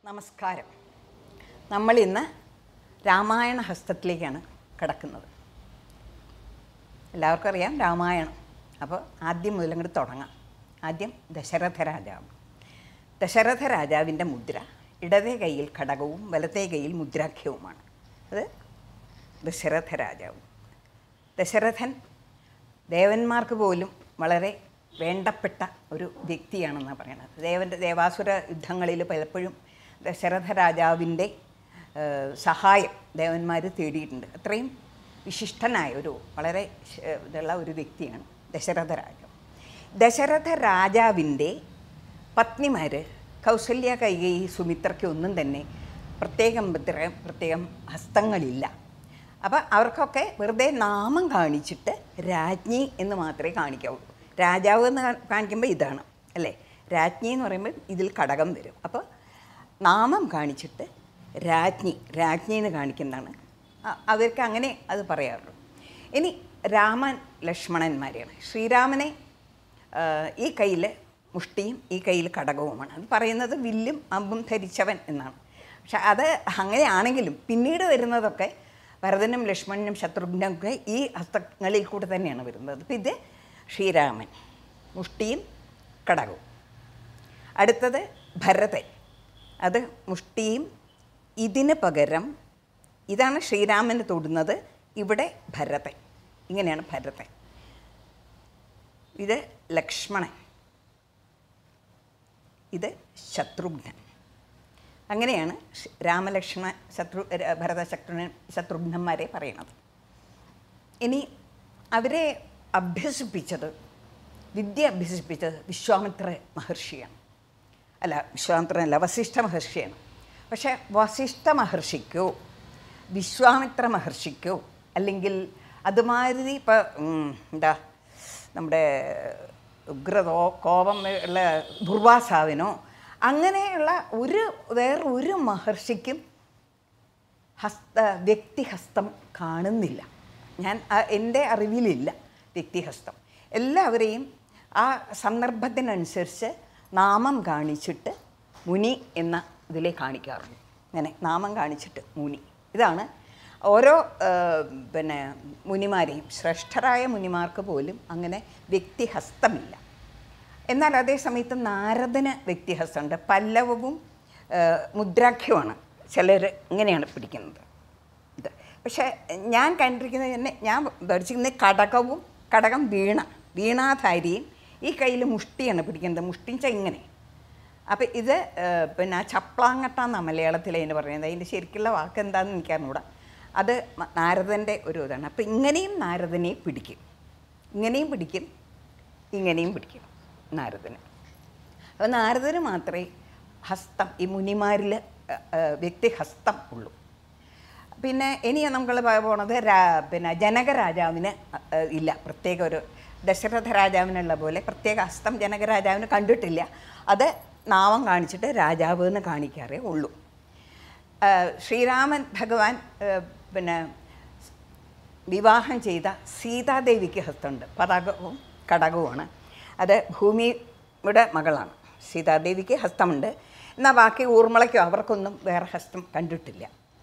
നമസ്കാരം നമ്മൾ ഇന്ന് രാമായണ ഹസ്തത്തിലേക്കാണ് കിടക്കുന്നത് എല്ലാവർക്കും അറിയാം രാമായണം അപ്പോൾ ആദ്യം മുതൽ അങ്ങോട്ട് തുടങ്ങാം ആദ്യം ദശരഥ രാജാവ് ദശരഥ രാജാവിൻ്റെ മുദ്ര ഇടതേ കൈയിൽ ഘടകവും വലത്തേ കൈയിൽ മുദ്രാഖ്യവുമാണ് അത് ദശരഥ രാജാവ് ദശരഥൻ ദേവന്മാർക്ക് പോലും വളരെ വേണ്ടപ്പെട്ട ഒരു വ്യക്തിയാണെന്നാണ് പറയുന്നത് ദേവൻ്റെ ദേവാസുര യുദ്ധങ്ങളിൽ പലപ്പോഴും ദശരഥ രാജാവിൻ്റെ ഏഹ്, സഹായം ദേവന്മാർ തേടിയിട്ടുണ്ട് അത്രയും വിശിഷ്ടനായ ഒരു വളരെ ശ- ഇതുള്ള ഒരു വ്യക്തിയാണ് ദശരഥ രാജാവ് ദശരഥ രാജാവിൻ്റെ പത്നിമാർ കൗസല്യ കൈകേയി സുമിത്രയ്ക്ക് ഒന്നും തന്നെ പ്രത്യേകം പ്രത്യേകം പ്രത്യേകം ഹസ്തങ്ങളില്ല അപ്പം അവർക്കൊക്കെ വെറുതെ നാമം കാണിച്ചിട്ട് രാജ്ഞി എന്ന് മാത്രമേ കാണിക്കാവുള്ളൂ രാജാവ് എന്ന് കാ- കാണിക്കുമ്പോൾ ഇതാണ് അല്ലേ രാജ്ഞി എന്ന് പറയുമ്പോൾ ഇതിൽ ഘടകം വരും അപ്പോൾ നാമം കാണിച്ചിട്ട് രാജ്ഞി രാജ്ഞി എന്ന് കാണിക്കുന്നതാണ് അ- അവർക്ക് അങ്ങനെ അത് പറയാറുള്ളൂ ഇനി രാമൻ ലക്ഷ്മണന്മാരെയാണ് ശ്രീരാമനെ ആ, ഈ കയ്യിൽ മുഷ്ടിയും ഈ കയ്യിൽ ഘടകവുമാണ് അത് പറയുന്നത് വില്ലും അമ്പും ധരിച്ചവൻ എന്നാണ് പക്ഷെ അത് അങ്ങനെയാണെങ്കിലും പിന്നീട് വരുന്നതൊക്കെ ഭരതനും ലക്ഷ്മണനും ശത്രുഘ്നും ഒക്കെ ഈ ഹസ്തങ്ങളിൽ കൂടെ തന്നെയാണ് വരുന്നത് അപ്പം ഇത് ശ്രീരാമൻ മുഷ്ടിയും ഘടകവും അടുത്തത് ഭരതൻ അത് മുഷ്ടിയും ഇതിന് പകരം ഇതാണ് ശ്രീരാമന് തൊടുന്നത് ഇവിടെ ഭരതൻ ഇങ്ങനെയാണ് ഭരതൻ ഇത് ലക്ഷ്മണൻ ഇത് ശത്രുഘ്നൻ അങ്ങനെയാണ് ശ- രാമലക്ഷ്മണ ശത്രു ര- ഭരത ശത്രുഘ്നൻ ശത്രുഘ്നന്മാരെ പറയണത് ഇനി അവരെ അഭ്യസിപ്പിച്ചത് വിദ്യ അഭ്യസിപ്പിച്ചത് വിശ്വാമിത്ര മഹർഷിയാണ് അല്ല വിശ്വാമിത്രനല്ല വസിഷ്ഠ മഹർഷിയാണ് പക്ഷേ വസിഷ്ഠ മഹർഷിക്കോ വിശ്വാമിത്ര മഹർഷിക്കോ അല്ലെങ്കിൽ അതുമാതിരി ഇപ്പം എന്താ നമ്മുടെ ഉഗ്രതോ കോപം ഉള്ള ദുർവാസാവിനോ അങ്ങനെയുള്ള ഒരു വേറെ ഒരു മഹർഷിക്കും ഹസ്ത വ്യക്തിഹസ്തം കാണുന്നില്ല ഞാൻ ആ- എൻ്റെ അറിവിലില്ല വ്യക്തിഹസ്തം എല്ലാവരെയും ആ സന്ദർഭത്തിനനുസരിച്ച് നാമം കാണിച്ചിട്ട് മുനി എന്ന ഇതിലേ കാണിക്കാറുള്ളൂ അങ്ങനെ നാമം കാണിച്ചിട്ട് മുനി ഇതാണ് ഓരോ ആ, പിന്നെ മുനിമാരെയും ശ്രേഷ്ഠരായ മുനിമാർക്ക് പോലും അങ്ങനെ വ്യക്തിഹസ്തമില്ല എന്നാൽ അതേ സമയത്ത് നാരദന് വ്യക്തിഹസ്തമുണ്ട് പല്ലവവും ആ, മുദ്രാഖ്യവുമാണ് ചിലർ ഇങ്ങനെയാണ് പിടിക്കുന്നത് ഇത് പക്ഷേ ഞാൻ കണ്ടിരിക്കുന്നത് തന്നെ ഞാൻ ധരിച്ചിരിക്കുന്നത് കടകവും കടകം വീണ വീണാധാരിയും ഈ കയ്യിൽ മുഷ്ടിയാണ് പിടിക്കുന്നത് മുഷ്ടി വെച്ചാൽ ഇങ്ങനെ അപ്പം ഇത് ആ, പിന്നെ ചപ്ലാങ്ങട്ട എന്നാണ് മലയാളത്തിൽ അതിന് പറയുന്നത് അതിൻ്റെ ശരിക്കുള്ള വാക്ക് എന്താണെന്ന് എനിക്കറിഞ്ഞൂടാ അത് മ- നാരദൻ്റെ ഒരു ഇതാണ് അപ്പം ഇങ്ങനെയും നാരദനെ പിടിക്കും ഇങ്ങനെയും പിടിക്കും ഇങ്ങനെയും പിടിക്കും നാരദന് അപ്പോൾ നാരദന് മാത്രമേ ഹസ്തം ഈ മുനിമാരിൽ വ്യക്തിഹസ്തം ഉള്ളൂ പിന്നെ ഇനി നമ്മൾ പോണത് രാ പിന്നെ ജനകരാജാവിന് അഹ് ഇല്ല പ്രത്യേക ഒരു ദശരഥ രാജാവിനുള്ള പോലെ പ്രത്യേക ഹസ്തം ജനകരാജാവിന് കണ്ടിട്ടില്ല അത് നാമം കാണിച്ചിട്ട് രാജാവ് എന്ന് കാണിക്കാറേ ഉള്ളൂ ആഹ് ശ്രീരാമൻ ഭഗവാൻ ആഹ് പിന്നെ വിവാഹം ചെയ്ത സീതാദേവിക്ക് ഹസ്തമുണ്ട് പതാകവും കടകവുമാണ് അത് ഭൂമിയുടെ മകളാണ് സീതാദേവിക്ക് ഹസ്തമുണ്ട് എന്നാൽ ബാക്കി ഊർമിളയ്ക്കോ അവർക്കൊന്നും വേറെ ഹസ്തം കണ്ടിട്ടില്ല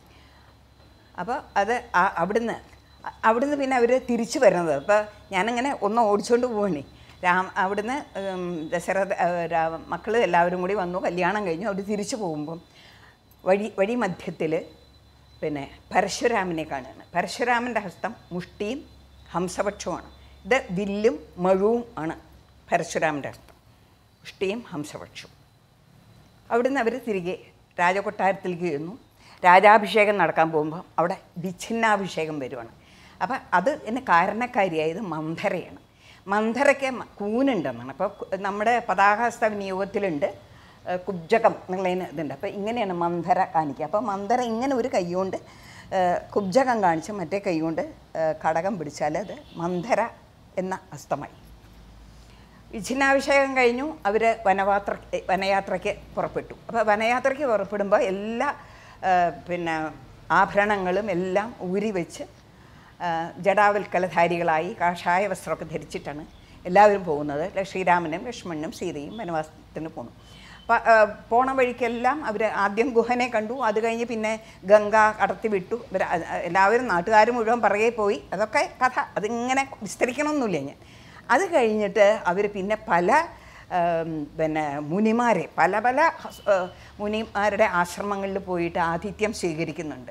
അപ്പോൾ അത് ആ- അവിടുന്ന് അ- അവിടുന്ന് പിന്നെ അവർ തിരിച്ചു വരുന്നത് അപ്പോൾ ഞാനങ്ങനെ ഒന്ന് ഓടിച്ചുകൊണ്ട് പോവണേ രാം അവിടുന്ന് ഉം, ദശരഥ മക്കൾ എല്ലാവരും കൂടി വന്നു കല്യാണം കഴിഞ്ഞു അവർ തിരിച്ചു പോകുമ്പം വഴി വഴി മധ്യത്തിൽ പിന്നെ പരശുരാമനെ കാണുകയാണ് പരശുരാമൻ്റെ ഹസ്തം മുഷ്ടിയും ഹംസപക്ഷവുമാണ് ഇത് വില്ലും മഴുവും ആണ് പരശുരാമൻ്റെ ഹസ്തം മുഷ്ടിയും ഹംസപക്ഷവും അവിടുന്ന് അവർ തിരികെ രാജകൊട്ടാരത്തിലേക്ക് ചെന്നു രാജാഭിഷേകം നടക്കാൻ പോകുമ്പോൾ അവിടെ വിച്ഛിന്നാഭിഷേകം വരുവാണ് അപ്പം അത് എന്നെ കാരണക്കാരിയായത് മന്ധരയാണ് മന്ധരയ്ക്ക് മ- കൂനുണ്ടെന്നാണ് അപ്പോൾ കു- നമ്മുടെ പതാകഹസ്ത വിനിയോഗത്തിലുണ്ട് ഏഹ് കുബ്ജകം എന്നുള്ളതിന് ഇതുണ്ട് അപ്പോൾ ഇങ്ങനെയാണ് മന്ധര കാണിക്കുക അപ്പോൾ മന്ധര ഇങ്ങനെ ഒരു കൈകൊണ്ട് ഏഹ് കുബ്ജകം കാണിച്ച് മറ്റേ കൈകൊണ്ട് ഏഹ് കടകം പിടിച്ചാൽ അത് മന്ധര എന്ന ഹസ്തമായി വിച്ഛിന്നാഭിഷേകം കഴിഞ്ഞു അവർ വനയാത്ര വനയാത്രയ്ക്ക് പുറപ്പെട്ടു അപ്പോൾ വനയാത്രയ്ക്ക് പുറപ്പെടുമ്പോൾ എല്ലാ ആ, പിന്നെ ആഭരണങ്ങളും എല്ലാം ഊരി വെച്ച് ആ, ജടാവൽക്കലധാരികളായി കാഷായ വസ്ത്രമൊക്കെ ധരിച്ചിട്ടാണ് എല്ലാവരും പോകുന്നത് ശ്രീരാമനും ലക്ഷ്മണനും സീതയും വനവാസത്തിന് പോന്നു പ- ആ, പോണ വഴിക്കെല്ലാം അവർ ആദ്യം ഗുഹനെ കണ്ടു അത് കഴിഞ്ഞ് പിന്നെ ഗംഗ കടത്തി വിട്ടു ഇവർ എല്ലാവരും നാട്ടുകാർ മുഴുവൻ പറയെ പോയി അതൊക്കെ കഥ അതിങ്ങനെ വിസ്തരിക്കണമെന്നില്ല ഞാൻ അത് കഴിഞ്ഞിട്ട് അവർ പിന്നെ പല ആം, പിന്നെ മുനിമാരെ പല പല ഹസ്- ആ, മുനിമാരുടെ ആശ്രമങ്ങളിൽ പോയിട്ട് ആതിഥ്യം സ്വീകരിക്കുന്നുണ്ട്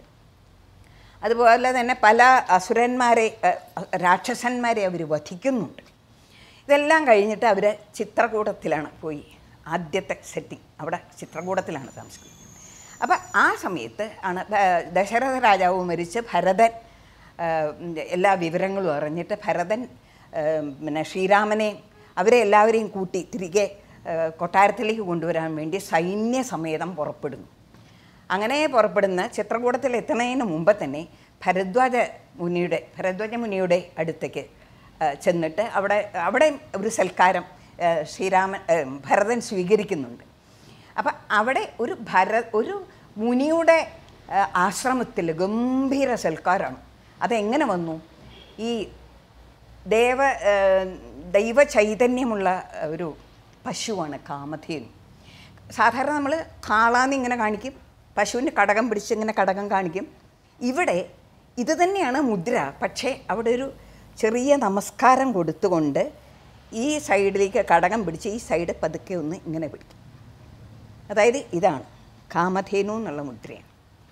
അതുപോലെ തന്നെ പല അസുരന്മാരെ അഹ്, രാക്ഷസന്മാരെ അവർ വധിക്കുന്നുണ്ട് ഇതെല്ലാം കഴിഞ്ഞിട്ട് അവർ ചിത്രകൂടത്തിലാണ് പോയി ആദ്യത്തെ സെറ്റിംഗ് അവിടെ ചിത്രകൂടത്തിലാണ് താമസിക്കുന്നത് അപ്പം ആ സമയത്ത് ആണ് ഭ- ദശരഥ രാജാവ് മരിച്ച് ഭരതൻ ആ, എല്ലാ വിവരങ്ങളും അറിഞ്ഞിട്ട് ഭരതൻ ആ, പിന്നെ ശ്രീരാമനെ അവരെ എല്ലാവരെയും കൂട്ടി തിരികെ ആ, കൊട്ടാരത്തിലേക്ക് കൊണ്ടുവരാൻ വേണ്ടി സൈന്യസമേതം പുറപ്പെടുന്നു അങ്ങനെ പുറപ്പെടുന്ന ചിത്രകൂടത്തിൽ എത്തുന്നതിന് മുമ്പ് തന്നെ ഭരദ്വാജ മുനിയുടെ ഭരദ്വാജ മുനിയുടെ അടുത്തേക്ക് ആ, ചെന്നിട്ട് അവിടെ അവിടെ ഒരു സൽക്കാരം ആ, ശ്രീരാമൻ ആ, ഭരതൻ സ്വീകരിക്കുന്നുണ്ട് അപ്പം അവിടെ ഒരു ഭര ഒരു മുനിയുടെ ആശ്രമത്തിൽ ഗംഭീര സൽക്കാരമാണ് അതെങ്ങനെ വന്നു ഈ ദേവ ആ, ദൈവ ചൈതന്യമുള്ള ഒരു പശുവാണ് കാമധേനു സാധാരണ നമ്മൾ കാളാന്ന് ഇങ്ങനെ കാണിക്കും പശുവിന് കടകം പിടിച്ച് ഇങ്ങനെ കടകം കാണിക്കും ഇവിടെ ഇത് തന്നെയാണ് മുദ്ര പക്ഷേ അവിടെ ഒരു ചെറിയ നമസ്കാരം കൊടുത്തുകൊണ്ട് ഈ സൈഡിലേക്ക് കടകം പിടിച്ച് ഈ സൈഡ് പതുക്കെ ഒന്ന് ഇങ്ങനെ പിടിക്കും അതായത് ഇതാണ് കാമധേനു എന്നുള്ള മുദ്രയാണ്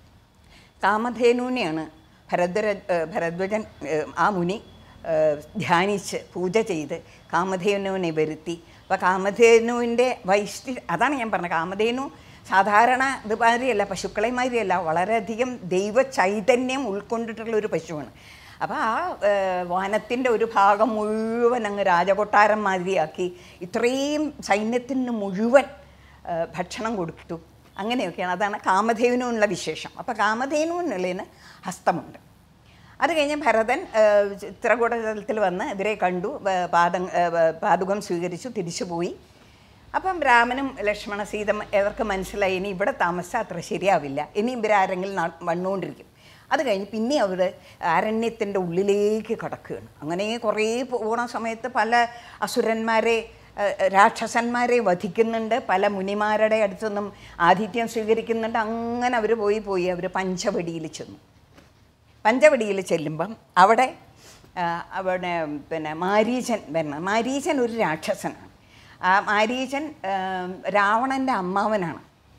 കാമധേനുവിനെയാണ് ഭരദ്വര ഏഹ് ഭരദ്വജൻ ഏഹ് ആ മുനി ഏഹ് ധ്യാനിച്ച് പൂജ ചെയ്ത് കാമധേനുവിനെ വരുത്തി അപ്പോൾ കാമധേനുവിൻ്റെ വൈഷ്ടി അതാണ് ഞാൻ പറഞ്ഞത് കാമധേനു സാധാരണ ഇതുമാതിരിയല്ല പശുക്കളെ മാതിരിയല്ല വളരെയധികം ദൈവ ചൈതന്യം ഉൾക്കൊണ്ടിട്ടുള്ള ഒരു പശുവാണ് അപ്പോൾ ആ വനത്തിൻ്റെ ഒരു ഭാഗം മുഴുവൻ അങ്ങ് രാജകൊട്ടാരം മാതിരിയാക്കി ഇത്രയും സൈന്യത്തിന് മുഴുവൻ ആ, ഭക്ഷണം കൊടുത്തു അങ്ങനെയൊക്കെയാണ് അതാണ് കാമധേനുവിനുള്ള വിശേഷം അപ്പോൾ കാമധേനുവിനുള്ളതിന് ഹസ്തമുണ്ട് അത് കഴിഞ്ഞ് ഭരതൻ ആ, ചിത്രകൂടത്തിൽ വന്ന് ഇവരെ കണ്ടു ആ, പാദം ആ, പാതുകം സ്വീകരിച്ചു തിരിച്ചു പോയി അപ്പം രാമനും ലക്ഷ്മണ സീത ഇവർക്ക് മനസ്സിലായി ഇനി ഇവിടെ താമസിച്ചാൽ അത്ര ശരിയാവില്ല ഇനി ഇവരാരെങ്കിലും നാ- വന്നുകൊണ്ടിരിക്കും അത് കഴിഞ്ഞ് പിന്നെ അവർ അരണ്യത്തിൻ്റെ ഉള്ളിലേക്ക് കടക്കുകയാണ് അങ്ങനെ കുറേ പോണ സമയത്ത് പല അസുരന്മാരെ ഏഹ്, രാക്ഷസന്മാരെ വധിക്കുന്നുണ്ട് പല മുനിമാരുടെ അടുത്തുനിന്നും ആതിഥ്യം സ്വീകരിക്കുന്നുണ്ട് അങ്ങനെ അവർ പോയി പോയി അവർ പഞ്ചവടിയിൽ ചെന്നു പഞ്ചവടിയിൽ ചെല്ലുമ്പം അവിടെ ആ, അവിടെ പിന്നെ മാരീചൻ വരണം മാരീചൻ ഒരു രാക്ഷസനാണ് ആ മാരീചൻ രാവണൻ്റെ അമ്മാവനാണ്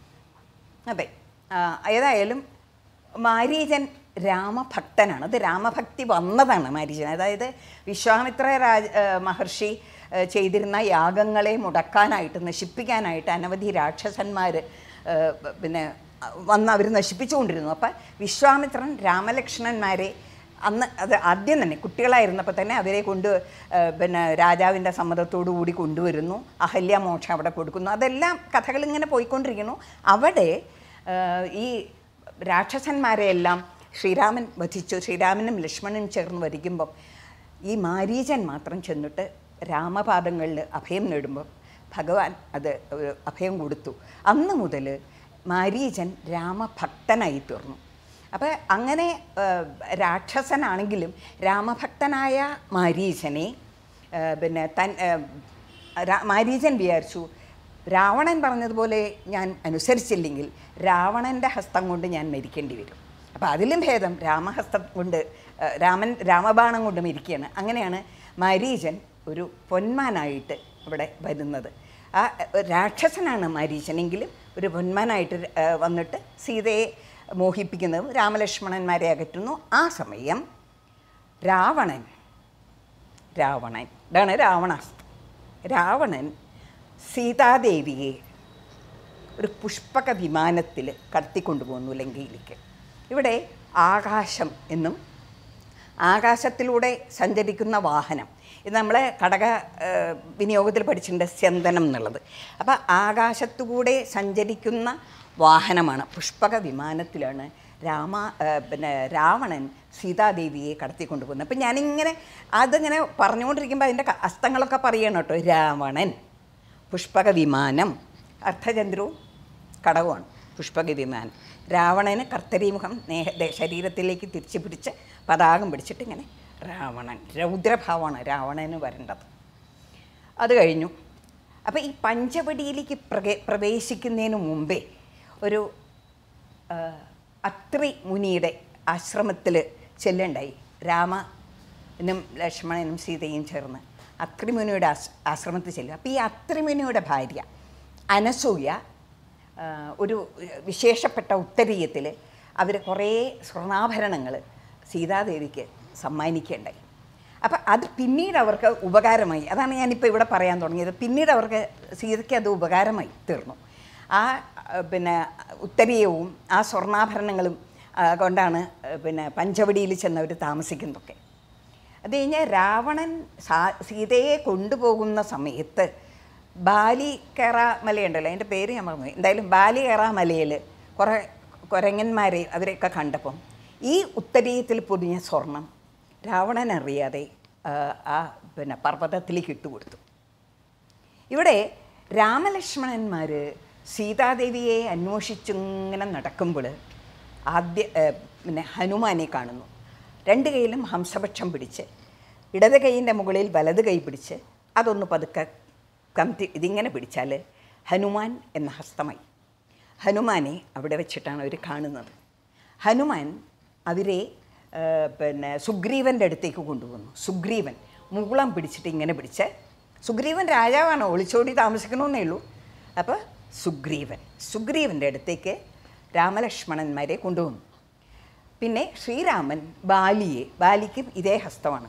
അതെ ആ, ഏതായാലും മാരീചൻ രാമഭക്തനാണ് അത് രാമഭക്തി വന്നതാണ് മാരീചൻ അതായത് വിശ്വാമിത്ര രാജ ആ, മഹർഷി ആ, ചെയ്തിരുന്ന യാഗങ്ങളെ മുടക്കാനായിട്ട് നശിപ്പിക്കാനായിട്ട് അനവധി രാക്ഷസന്മാർ പിന്നെ വന്ന് അവർ നശിപ്പിച്ചുകൊണ്ടിരുന്നു അപ്പം വിശ്വാമിത്രൻ രാമലക്ഷ്മണന്മാരെ അന്ന് അത് ആദ്യം തന്നെ കുട്ടികളായിരുന്നപ്പോൾ തന്നെ അവരെ കൊണ്ട് ആ, പിന്നെ രാജാവിൻ്റെ സമ്മതത്തോടു കൂടി കൊണ്ടുവരുന്നു അഹല്യമോക്ഷം അവിടെ കൊടുക്കുന്നു അതെല്ലാം കഥകൾ ഇങ്ങനെ പോയിക്കൊണ്ടിരിക്കുന്നു അവിടെ ആ, ഈ രാക്ഷസന്മാരെയെല്ലാം ശ്രീരാമൻ വധിച്ചു ശ്രീരാമനും ലക്ഷ്മണനും ചേർന്ന് വധിക്കുമ്പം ഈ മാരീചൻ മാത്രം ചെന്നിട്ട് രാമപാദങ്ങളിൽ അഭയം നേടുമ്പോൾ ഭഗവാൻ അത് ഒരു അഭയം കൊടുത്തു അന്ന് മുതൽ മാരീചൻ രാമഭക്തനായി തീർന്നു അപ്പോൾ അങ്ങനെ ആ, രാക്ഷസനാണെങ്കിലും രാമഭക്തനായ മാരീചനെ ആ, പിന്നെ തൻ ആ, രാ- മാരീചൻ വിചാരിച്ചു രാവണൻ പറഞ്ഞതുപോലെ ഞാൻ അനുസരിച്ചില്ലെങ്കിൽ രാവണൻ്റെ ഹസ്തം കൊണ്ട് ഞാൻ മരിക്കേണ്ടി വരും അപ്പോൾ അതിലും ഭേദം രാമഹസ്തം കൊണ്ട് ആ, രാമൻ രാമബാണം കൊണ്ട് മരിക്കുകയാണ് അങ്ങനെയാണ് മാരീചൻ ഒരു പൊന്മാനായിട്ട് ഇവിടെ വരുന്നത് ആ ആ, രാക്ഷസനാണ് മാരീചനെങ്കിലും ഒരു പൊന്മാനായിട്ട് ആ, വന്നിട്ട് സീതയെ മോഹിപ്പിക്കുന്നതും രാമലക്ഷ്മണന്മാരെ അകറ്റുന്നു ആ സമയം രാവണൻ രാവണൻ ഇതാണ് രാവണാസ്ത്രം രാവണൻ സീതാദേവിയെ ഒരു പുഷ്പക വിമാനത്തിൽ കടത്തിക്കൊണ്ടുപോകുന്നു ലങ്കയിലേക്ക് ഇവിടെ ആകാശം എന്നും ആകാശത്തിലൂടെ സഞ്ചരിക്കുന്ന വാഹനം ഇത് നമ്മൾ കടക ആ, വിനിയോഗത്തിൽ പഠിച്ചിട്ടുണ്ട് സ്യന്തനം എന്നുള്ളത് അപ്പോൾ ആകാശത്തുകൂടെ സഞ്ചരിക്കുന്ന വാഹനമാണ് പുഷ്പക വിമാനത്തിലാണ് രാമ ആ, പിന്നെ രാവണൻ സീതാദേവിയെ കടത്തിക്കൊണ്ടുപോകുന്നത് അപ്പം ഞാനിങ്ങനെ അതിങ്ങനെ പറഞ്ഞുകൊണ്ടിരിക്കുമ്പോൾ അതിൻ്റെ ക- അസ്തങ്ങളൊക്കെ പറയണം കേട്ടോ രാവണൻ പുഷ്പക വിമാനം അർത്ഥചന്ദ്രവും കടകമാണ് പുഷ്പക വിമാനം രാവണന് കർത്തരീമുഖം നേഹ ദേ- ശരീരത്തിലേക്ക് തിരിച്ചു പിടിച്ച് പതാകം പിടിച്ചിട്ട് ഇങ്ങനെ രാവണൻ രൗദ്രഭാവമാണ് രാവണന് വരേണ്ടത് അത് കഴിഞ്ഞു അപ്പോൾ ഈ പഞ്ചവടിയിലേക്ക് പ്രകേ പ്രവേശിക്കുന്നതിന് മുമ്പേ ഒരു ആ, അത്രി മുനിയുടെ ആശ്രമത്തിൽ ചെല്ലുണ്ടായി രാമനും ലക്ഷ്മണനും സീതയും ചേർന്ന് അത്രിമുനിയുടെ ആസ് ആശ്രമത്തിൽ ചെല്ലും അപ്പോൾ ഈ അത്രിമുനിയുടെ ഭാര്യ അനസൂയ ആ, ഒരു വിശേഷപ്പെട്ട ഉത്തരീയത്തിൽ അവർ കുറേ സ്വർണ്ണാഭരണങ്ങൾ സീതാദേവിക്ക് സമ്മാനിക്കുകയുണ്ടായി അപ്പം അത് പിന്നീട് അവർക്ക് ഉപകാരമായി അതാണ് ഞാനിപ്പോൾ ഇവിടെ പറയാൻ തുടങ്ങിയത് പിന്നീട് അവർക്ക് സീതയ്ക്ക് അത് ഉപകാരമായി തീർന്നു ആ ആ, പിന്നെ ഉത്തരീയവും ആ സ്വർണ്ണാഭരണങ്ങളും ആ, കൊണ്ടാണ് ആ, പിന്നെ പഞ്ചവടിയിൽ ചെന്നവർ താമസിക്കുന്നതൊക്കെ അത് കഴിഞ്ഞാൽ രാവണൻ സാ സീതയെ കൊണ്ടുപോകുന്ന സമയത്ത് ബാലിക്കേറ മലയുണ്ടല്ലോ അതിൻ്റെ പേര് ഞാൻ മറന്നു എന്തായാലും ബാലിക്കേറ മലയിൽ കുറേ കുരങ്ങന്മാരെ അവരെയൊക്കെ കണ്ടപ്പം ഈ ഉത്തരീയത്തിൽ പൊതിഞ്ഞ സ്വർണം രാവണൻ അറിയാതെ ആ, ആ പിന്നെ പർവ്വതത്തിലേക്ക് ഇട്ടുകൊടുത്തു ഇവിടെ രാമലക്ഷ്മണന്മാർ സീതാദേവിയെ അന്വേഷിച്ചിങ്ങനെ നടക്കുമ്പോൾ ആദ്യ ഏ, പിന്നെ ഹനുമാനെ കാണുന്നു രണ്ട് കൈയിലും ഹംസപക്ഷം പിടിച്ച് ഇടത് കൈയിൻ്റെ മുകളിൽ വലത് കൈ പിടിച്ച് അതൊന്ന് പതുക്കെ കംതി ഇതിങ്ങനെ പിടിച്ചാൽ ഹനുമാൻ എന്ന ഹസ്തമായി ഹനുമാനെ അവിടെ വെച്ചിട്ടാണ് അവർ കാണുന്നത് ഹനുമാൻ അവരെ ആ, പിന്നെ സുഗ്രീവൻ്റെ അടുത്തേക്ക് കൊണ്ടുവന്നു സുഗ്രീവൻ മുകുളം പിടിച്ചിട്ട് ഇങ്ങനെ പിടിച്ച് സുഗ്രീവൻ രാജാവാണ് ഒളിച്ചോടി താമസിക്കണമെന്നേ ഉള്ളൂ അപ്പോൾ സുഗ്രീവൻ സുഗ്രീവൻ്റെ അടുത്തേക്ക് രാമലക്ഷ്മണന്മാരെ കൊണ്ടുവന്നു പിന്നെ ശ്രീരാമൻ ബാലിയെ ബാലിക്ക് ഇതേ ഹസ്തമാണ്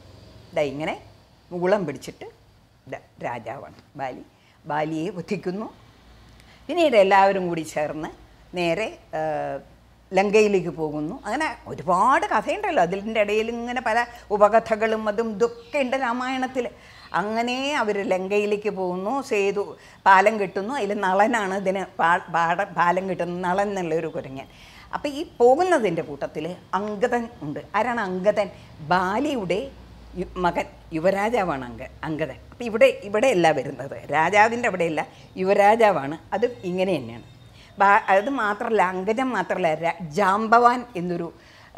ദാ ഇങ്ങനെ മുകുളം പിടിച്ചിട്ട് ദാ രാജാവാണ് ബാലി ബാലിയെ വധിക്കുന്നു പിന്നീട് എല്ലാവരും കൂടി ചേർന്ന് നേരെ ആ, ലങ്കയിലേക്ക് പോകുന്നു അങ്ങനെ ഒരുപാട് കഥയുണ്ടല്ലോ അതിൻ്റെ ഇടയിൽ ഇങ്ങനെ പല ഉപകഥകളും അതും ഇതൊക്കെ ഉണ്ട് രാമായണത്തിൽ അങ്ങനെ അവർ ലങ്കയിലേക്ക് പോകുന്നു സേതു പാലം കിട്ടുന്നു അതിൽ നളനാണ് ഇതിന് പാ- പാട പാലം കിട്ടുന്നത് നളൻ എന്നുള്ളൊരു കുരങ്ങൻ അപ്പോൾ ഈ പോകുന്നതിൻ്റെ കൂട്ടത്തിൽ അങ്കദൻ ഉണ്ട് ആരാണ് അങ്കദൻ ബാലിയുടെ യു- മകൻ യുവരാജാവാണ് അങ്ക അങ്കദൻ അപ്പോൾ ഇവിടെ ഇവിടെയല്ല വരുന്നത് രാജാവിൻ്റെ അവിടെയല്ല യുവരാജാവാണ് അത് ഇങ്ങനെ തന്നെയാണ് ബാ- അത് മാത്രമല്ല അങ്കജം മാത്രമല്ല ര- ജാംബവാൻ എന്നൊരു ആ,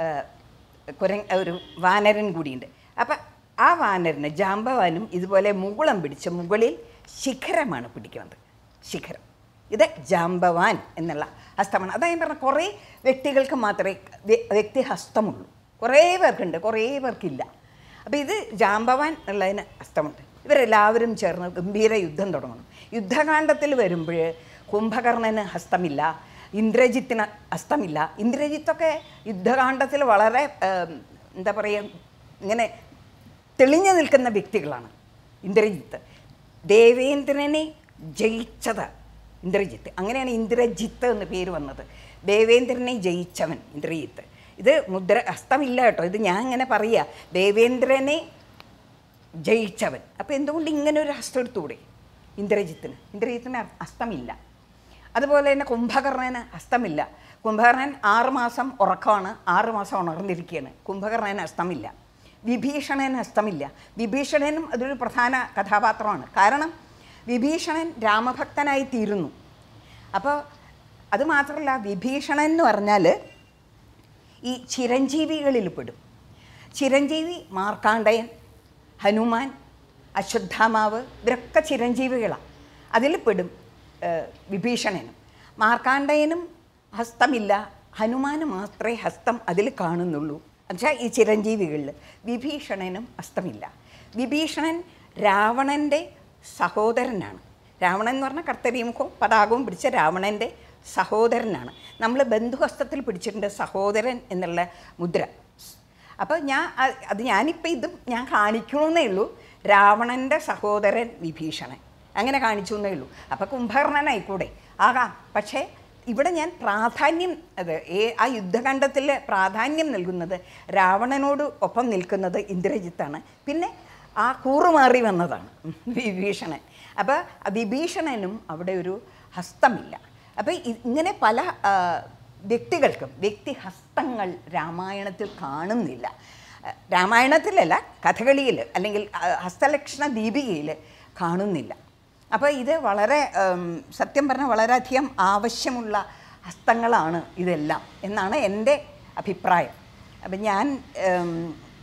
കുരങ് ഒരു വാനരൻ കൂടിയുണ്ട് അപ്പം ആ വാനരന് ജാംബവാനും ഇതുപോലെ മുകുളം പിടിച്ച് മുകളിൽ ശിഖരമാണ് പിടിക്കുന്നത് ശിഖരം ഇത് ജാംബവാൻ എന്നുള്ള ഹസ്തമാണ് അതാ ഞാൻ പറഞ്ഞ കുറേ വ്യക്തികൾക്ക് മാത്രമേ വ്യ- വ്യക്തിഹസ്തമുള്ളൂ കുറേ പേർക്കുണ്ട് കുറേ പേർക്കില്ല അപ്പോൾ ഇത് ജാംബവാൻ ഉള്ളതിന് ഹസ്തമുണ്ട് ഇവരെല്ലാവരും ചേർന്ന് ഗംഭീര യുദ്ധം തുടങ്ങുന്നു യുദ്ധകാണ്ഡത്തിൽ വരുമ്പോൾ കുംഭകർണന് ഹസ്തമില്ല ഇന്ദ്രജിത്തിന് ഹസ്തമില്ല ഇന്ദ്രജിത്തൊക്കെ യുദ്ധകാണ്ഡത്തിൽ വളരെ ഏം, എന്താ പറയുക ഇങ്ങനെ തെളിഞ്ഞു നിൽക്കുന്ന വ്യക്തികളാണ് ഇന്ദ്രജിത്ത് ദേവേന്ദ്രനെ ജയിച്ചത് ഇന്ദ്രജിത്ത് അങ്ങനെയാണ് ഇന്ദ്രജിത്ത് എന്ന് പേര് വന്നത് ദേവേന്ദ്രനെ ജയിച്ചവൻ ഇന്ദ്രജിത്ത് ഇത് മുദ്ര ഹസ്തമില്ല കേട്ടോ ഇത് ഞാൻ ഇങ്ങനെ പറയുക ദേവേന്ദ്രനെ ജയിച്ചവൻ അപ്പോൾ എന്തുകൊണ്ട് ഇങ്ങനെ ഒരു ഹസ്തം എടുത്തുകൂടെ ഇന്ദ്രജിത്തിന് ഇന്ദ്രജിത്തിന് ഹസ്തമില്ല അതുപോലെ തന്നെ കുംഭകർണന് ഹസ്തമില്ല കുംഭകർണൻ ആറുമാസം ഉറക്കമാണ് ആറുമാസം ഉണർന്നിരിക്കുകയാണ് കുംഭകർണന് ഹസ്തമില്ല വിഭീഷണന് ഹസ്തമില്ല വിഭീഷണനും അതൊരു പ്രധാന കഥാപാത്രമാണ് കാരണം വിഭീഷണൻ രാമഭക്തനായി തീരുന്നു അപ്പോൾ അത് മാത്രമല്ല വിഭീഷണൻ എന്ന് പറഞ്ഞാൽ ഈ ചിരഞ്ജീവികളിൽ പെടും ചിരഞ്ജീവി മാർക്കാണ്ഡയൻ ഹനുമാൻ അശ്വത്ഥാമാവ് ഇവരൊക്കെ ചിരഞ്ജീവികളാണ് അതിൽ പെടും ഏഹ്, വിഭീഷണനും മാർക്കാണ്ഡയനും ഹസ്തമില്ല ഹനുമാന് മാത്രമേ ഹസ്തം അതിൽ കാണുന്നുള്ളൂ എന്നുവെച്ചാൽ ഈ ചിരഞ്ജീവികളിൽ വിഭീഷണനും ഹസ്തമില്ല വിഭീഷണൻ രാവണൻ്റെ സഹോദരനാണ് രാവണൻ എന്ന് പറഞ്ഞാൽ കർത്തരിമുഖവും പതാകവും പിടിച്ച രാവണൻ്റെ സഹോദരനാണ് നമ്മൾ ബന്ധുഹസ്തത്തിൽ പിടിച്ചിട്ടുണ്ട് സഹോദരൻ എന്നുള്ള മുദ്ര അപ്പോൾ ഞാൻ അ- അത് ഞാനിപ്പോൾ ഇതും ഞാൻ കാണിക്കണമെന്നേ ഉള്ളൂ രാവണൻ്റെ സഹോദരൻ വിഭീഷണൻ അങ്ങനെ കാണിച്ചു എന്നേ ഉള്ളൂ അപ്പോൾ കുംഭകർണനായിക്കൂടെ ആകാം പക്ഷേ ഇവിടെ ഞാൻ പ്രാധാന്യം അത് ഏ- ആ യുദ്ധകാണ്ഡത്തിൽ പ്രാധാന്യം നൽകുന്നത് രാവണനോട് ഒപ്പം നിൽക്കുന്നത് ഇന്ദ്രജിത്താണ് പിന്നെ ആ കൂറുമാറി വന്നതാണ് വിഭീഷണൻ അപ്പോൾ വിഭീഷണനും അവിടെ ഒരു ഹസ്തമില്ല അപ്പോൾ ഇങ്ങനെ പല ആ, വ്യക്തികൾക്കും വ്യക്തിഹസ്തങ്ങൾ രാമായണത്തിൽ കാണുന്നില്ല ആ, രാമായണത്തിലല്ല കഥകളിയിൽ അല്ലെങ്കിൽ ആ, ഹസ്തലക്ഷണ ദീപികയിൽ കാണുന്നില്ല അപ്പോൾ ഇത് വളരെ ഉം, സത്യം പറഞ്ഞാൽ വളരെയധികം ആവശ്യമുള്ള ഹസ്തങ്ങളാണ് ഇതെല്ലാം എന്നാണ് എൻ്റെ അഭിപ്രായം അപ്പം ഞാൻ ഉം,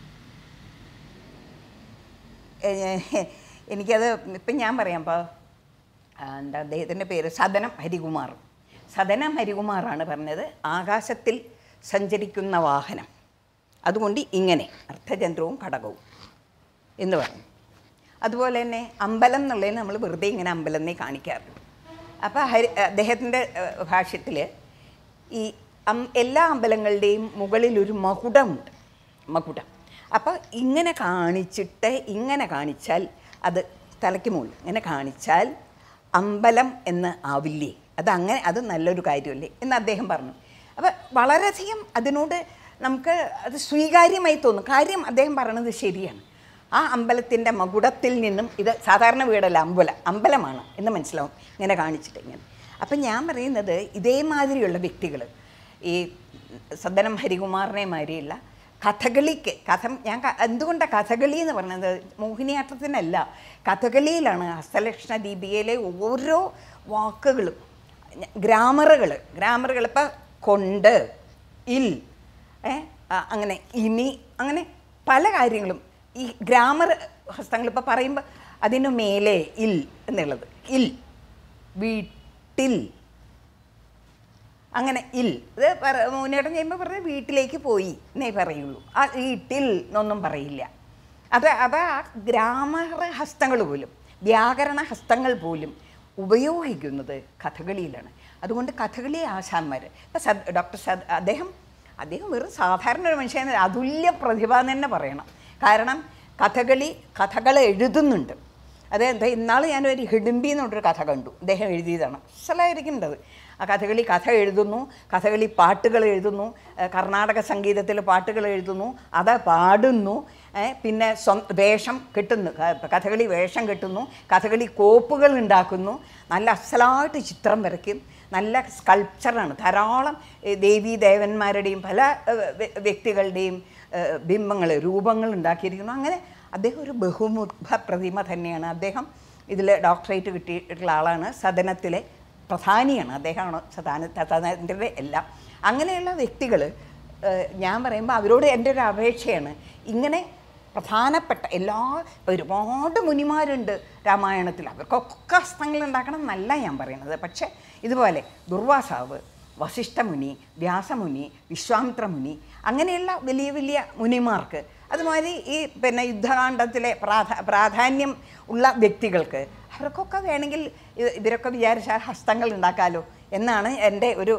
ഏഹ്, എനിക്കത് ഇപ്പം ഞാൻ പറയാം ഇപ്പോൾ ആ, എന്താ അദ്ദേഹത്തിൻ്റെ പേര് സദനം ഹരികുമാർ സദനം ഹരികുമാറാണ് പറഞ്ഞത് ആകാശത്തിൽ സഞ്ചരിക്കുന്ന വാഹനം അതുകൊണ്ട് ഇങ്ങനെ അർത്ഥചന്ദ്രവും ഘടകവും എന്ന് പറഞ്ഞു അതുപോലെ തന്നെ അമ്പലം എന്നുള്ളതിന് നമ്മൾ വെറുതെ ഇങ്ങനെ അമ്പലം എന്നേ കാണിക്കാറുള്ളൂ അപ്പോൾ ഹരി അദ്ദേഹത്തിൻ്റെ ഭാഷ്യത്തിൽ ഈ അം എല്ലാ അമ്പലങ്ങളുടെയും മുകളിൽ ഒരു മകുടമുണ്ട് മകുടം അപ്പോൾ ഇങ്ങനെ കാണിച്ചിട്ട് ഇങ്ങനെ കാണിച്ചാൽ അത് തലയ്ക്ക് മുകളിൽ ഇങ്ങനെ കാണിച്ചാൽ അമ്പലം എന്ന് ആവില്ലേ അത് അങ്ങനെ അത് നല്ലൊരു കാര്യമല്ലേ എന്ന് അദ്ദേഹം പറഞ്ഞു അപ്പോൾ വളരെയധികം അതിനോട് നമുക്ക് അത് സ്വീകാര്യമായി തോന്നും കാര്യം അദ്ദേഹം പറയണത് ശരിയാണ് ആ അമ്പലത്തിൻ്റെ മകുടത്തിൽ നിന്നും ഇത് സാധാരണ വീടല്ല അമ്പലം അമ്പലമാണ് എന്ന് മനസ്സിലാവും ഇങ്ങനെ കാണിച്ചിട്ട് ഇങ്ങനെ അപ്പം ഞാൻ പറയുന്നത് ഇതേമാതിരിയുള്ള വ്യക്തികൾ ഈ സദനം ഹരികുമാറിനെ മാതിരിയുള്ള കഥകളിക്ക് കഥ ഞാൻ ക- എന്തുകൊണ്ടാണ് കഥകളി എന്ന് പറയുന്നത് മോഹിനിയാട്ടത്തിനല്ല കഥകളിയിലാണ് ഹസ്തലക്ഷണ ദീപികയിലെ ഓരോ വാക്കുകളും ഗ്രാമറുകൾ ഗ്രാമറുകൾ ഇപ്പം കൊണ്ട് ഇൽ ഏ ആ, അങ്ങനെ ഇനി അങ്ങനെ പല കാര്യങ്ങളും ഈ ഗ്രാമർ ഹസ്തങ്ങൾ ഇപ്പോൾ പറയുമ്പോൾ അതിനു മേലെ ഇൽ എന്നുള്ളത് ഇൽ വീട്ടിൽ അങ്ങനെ ഇൽ ഇത് പറ മുന്നേറ്റം ചെയ്യുമ്പോൾ പറഞ്ഞ വീട്ടിലേക്ക് പോയി എന്നേ പറയുള്ളൂ ആ വീട്ടിൽ എന്നൊന്നും പറയില്ല അത് അത് ആ ഗ്രാമർ ഹസ്തങ്ങൾ പോലും വ്യാകരണ ഹസ്തങ്ങൾ പോലും ഉപയോഗിക്കുന്നത് കഥകളിയിലാണ് അതുകൊണ്ട് കഥകളി ആശാന്മാർ ഇപ്പം സദ് ഡോക്ടർ സദ് അദ്ദേഹം അദ്ദേഹം വെറും സാധാരണ ഒരു മനുഷ്യൻ അതുല്യ പ്രതിഭ എന്ന് തന്നെ പറയണം കാരണം കഥകളി കഥകൾ എഴുതുന്നുണ്ട് അത് എന്താ ഇന്നാൾ ഞാനൊരു ഹിഡിമ്പി എന്ന് പറഞ്ഞൊരു കഥ കണ്ടു അദ്ദേഹം എഴുതിയതാണ് അസലായിരിക്കുന്നത് ആ കഥകളി കഥ എഴുതുന്നു കഥകളി പാട്ടുകൾ എഴുതുന്നു ഏഹ് കർണാടക സംഗീതത്തിൽ പാട്ടുകൾ എഴുതുന്നു അത് പാടുന്നു ഏഹ് പിന്നെ സ്വ വേഷം കെട്ടുന്നു ക- കഥകളി വേഷം കെട്ടുന്നു കഥകളി കോപ്പുകൾ ഉണ്ടാക്കുന്നു നല്ല അസലായിട്ട് ചിത്രം വരയ്ക്കും നല്ല സ്കൾപ്ചറാണ് ധാരാളം ഏഹ് ദേവീ ദേവന്മാരുടെയും പല ഏഹ് വ്യ- വ്യക്തികളുടെയും ബിംബങ്ങൾ രൂപങ്ങൾ ഉണ്ടാക്കിയിരിക്കുന്നു അങ്ങനെ അദ്ദേഹം ഒരു ബഹുമുഖ പ്രതിമ തന്നെയാണ് അദ്ദേഹം ഇതിൽ ഡോക്ടറേറ്റ് കിട്ടിയിട്ടുള്ള ആളാണ് സദനത്തിലെ പ്രധാനിയാണ് അദ്ദേഹമാണ് സദാന സദനത്തിൻ്റെ എല്ലാം അങ്ങനെയുള്ള വ്യക്തികൾ ഞാൻ പറയുമ്പോൾ അവരോട് എൻ്റെ ഒരു അപേക്ഷയാണ് ഇങ്ങനെ പ്രധാനപ്പെട്ട എല്ലാ ഒരുപാട് മുനിമാരുണ്ട് രാമായണത്തിൽ അവർക്കൊക്കെ ഹസ്തങ്ങൾ ഉണ്ടാക്കണം എന്നല്ല ഞാൻ പറയുന്നത് പക്ഷേ ഇതുപോലെ ദുർവാസാവ് വസിഷ്ഠമുനി വ്യാസമുനി വിശ്വാമിത്രമുനി അങ്ങനെയുള്ള വലിയ വലിയ മുനിമാർക്ക് അതുമാതിരി ഈ പിന്നെ യുദ്ധകാണ്ഡത്തിലെ പ്രാധാ പ്രാധാന്യം ഉള്ള വ്യക്തികൾക്ക് അവർക്കൊക്കെ വേണമെങ്കിൽ ഇ- ഇവരൊക്കെ വിചാരിച്ചാൽ ഹസ്തങ്ങൾ ഉണ്ടാക്കാമല്ലോ എന്നാണ് എൻ്റെ ഒരു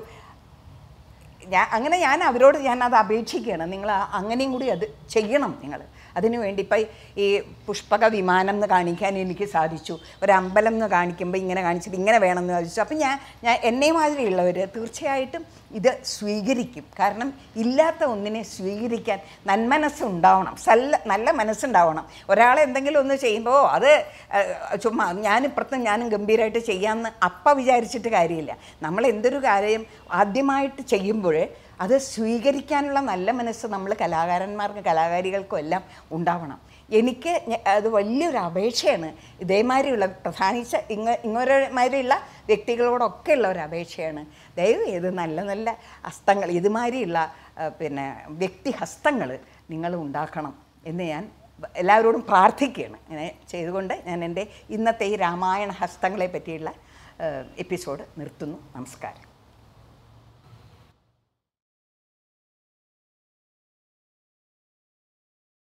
ഞാൻ അങ്ങനെ ഞാൻ അവരോട് ഞാൻ അത് അപേക്ഷിക്കുകയാണ് നിങ്ങൾ ആ- അങ്ങനെയും കൂടി അത് ചെയ്യണം നിങ്ങൾ അതിനു വേണ്ടി ഇപ്പം ഈ പുഷ്പക വിമാനം എന്ന് കാണിക്കാൻ എനിക്ക് സാധിച്ചു ഒരു അമ്പലം എന്ന് കാണിക്കുമ്പോൾ ഇങ്ങനെ കാണിച്ചിട്ട് ഇങ്ങനെ വേണമെന്ന് ചോദിച്ചു അപ്പം ഞാൻ ഞാൻ എന്നെ മാതിരിയുള്ളവർ തീർച്ചയായിട്ടും ഇത് സ്വീകരിക്കും കാരണം ഇല്ലാത്ത ഒന്നിനെ സ്വീകരിക്കാൻ നന്മനസ്സ് ഉണ്ടാവണം സല്ല നല്ല മനസ്സുണ്ടാവണം ഒരാളെ എന്തെങ്കിലും ഒന്ന് ചെയ്യുമ്പോൾ അത് ഏഹ്, ചുമ്മാ ഞാനിപ്പുറത്തും ഞാനും ഗംഭീരമായിട്ട് ചെയ്യാമെന്ന് അപ്പം വിചാരിച്ചിട്ട് കാര്യമില്ല നമ്മൾ എന്തൊരു കാര്യം ആദ്യമായിട്ട് ചെയ്യുമ്പോൾ അത് സ്വീകരിക്കാനുള്ള നല്ല മനസ്സ് നമ്മൾ കലാകാരന്മാർക്ക് കലാകാരികൾക്കും എല്ലാം ഉണ്ടാവണം എനിക്ക് ഞ- അത് വലിയൊരു അപേക്ഷയാണ് ഇതേമാതിരിയുള്ള പ്രധാനിച്ച ഇങ്ങ ഇങ്ങോരമാതിരിയുള്ള വ്യക്തികളോടൊക്കെ ഉള്ള ഒരു അപേക്ഷയാണ് ദയവ് ചെയ്ത് നല്ല നല്ല ഹസ്തങ്ങൾ ഇതുമാതിരിയുള്ള ആ, പിന്നെ വ്യക്തി ഹസ്തങ്ങൾ നിങ്ങൾ ഉണ്ടാക്കണം എന്ന് ഞാൻ എല്ലാവരോടും പ്രാർത്ഥിക്കുകയാണ് ഇങ്ങനെ ചെയ്തുകൊണ്ട് ഞാൻ എൻ്റെ ഇന്നത്തെ ഈ രാമായണ ഹസ്തങ്ങളെ പറ്റിയുള്ള എപ്പിസോഡ് നിർത്തുന്നു നമസ്കാരം